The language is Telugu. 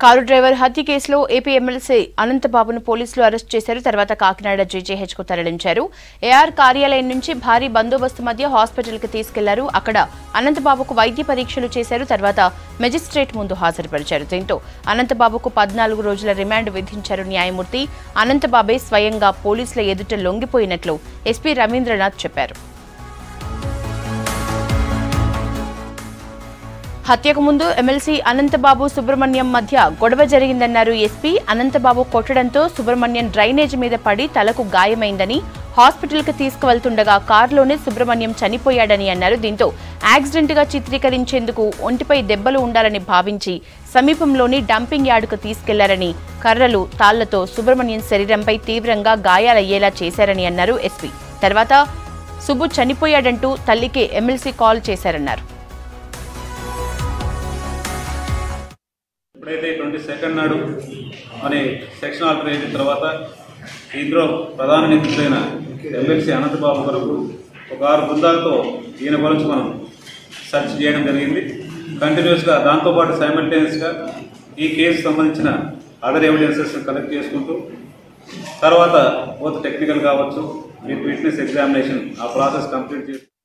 కారు డ్రైవర్ హత్య కేసులో ఏపీ ఎమ్మెల్సీ అనంతబాబును పోలీసులు అరెస్ట్ చేశారు తర్వాత కాకినాడ జీజీహెచ్ కు తరలించారు ఏఆర్ కార్యాలయం నుంచి భారీ బందోబస్తు మధ్య హాస్పిటల్ కి తీసుకెళ్లారు అక్కడ అనంతబాబుకు వైద్య పరీక్షలు చేశారు తర్వాత మెజిస్ట్రేట్ ముందు హాజరుపరిచారు దీంతో అనంతబాబుకు పద్నాలుగు రోజుల రిమాండ్ విధించారు న్యాయమూర్తి అనంతబాబే స్వయంగా పోలీసుల ఎదుట లొంగిపోయినట్లు ఎస్పీ రవీంద్రనాథ్ చెప్పారు హత్యకు ముందు ఎమ్మెల్సీ అనంతబాబు సుబ్రహ్మణ్యం మధ్య గొడవ జరిగిందన్నారు ఎస్పీ అనంతబాబు కొట్టడంతో సుబ్రహ్మణ్యం డ్రైనేజ్ మీద పడి తలకు గాయమైందని హాస్పిటల్కి తీసుకువెళ్తుండగా కారులోనే సుబ్రహ్మణ్యం చనిపోయాడని అన్నారు దీంతో యాక్సిడెంట్ గా చిత్రీకరించేందుకు ఒంటిపై దెబ్బలు ఉండాలని భావించి సమీపంలోని డంపింగ్ యార్డుకు తీసుకెళ్లారని కర్రలు తాళ్లతో సుబ్రహ్మణ్యం శరీరంపై తీవ్రంగా గాయాలయ్యేలా చేశారని అన్నారు ఎస్పీ తర్వాత సుబ్బు చనిపోయాడంటూ తల్లికి ఎమ్మెల్సీ కాల్ చేశారన్నారు ఎప్పుడైతే ట్వంటీ సెకండ్ నాడు మరి సెక్షన్ ఆర్డర్ అయిన తర్వాత ఇందులో ప్రధాన నిందితులైన ఎమ్మెల్సీ అనంతబాబు కొరకు ఒక ఆరు బృందాలతో ఈయన గురించి మనం సెర్చ్ చేయడం జరిగింది కంటిన్యూస్గా దాంతోపాటు సైమల్టేనియస్గా ఈ కేసు సంబంధించిన అదర్ ఎవిడెన్సెస్ కలెక్ట్ చేసుకుంటూ తర్వాత బోత్ టెక్నికల్ కావచ్చు విత్ విట్నెస్ ఎగ్జామినేషన్ ఆ ప్రాసెస్ కంప్లీట్ చేసి